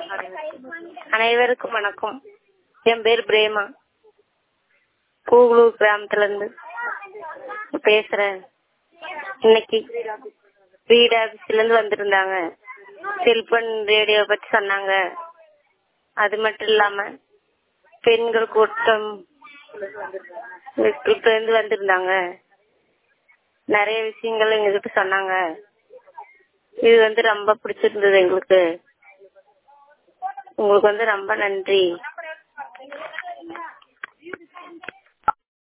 அனைவருக்கும் வணக்கம் என் பேர் பிரேமா கூகுளூர் கிராமத்துல இருந்து பேசுறேன் இன்னைக்கு வீடு ஆபீஸ்ல இருந்து வந்திருந்தாங்க செல்போன் ரேடியோ பத்தி சொன்னாங்க அது மட்டும் இல்லாம பெண்கள் கூட்டம் இப்ப இருந்து வந்திருந்தாங்க நிறைய விஷயங்கள் எங்ககிட்ட சொன்னாங்க இது வந்து ரொம்ப பிடிச்சிருந்தது எங்களுக்கு உங்களுக்கு வந்து ரொம்ப நன்றி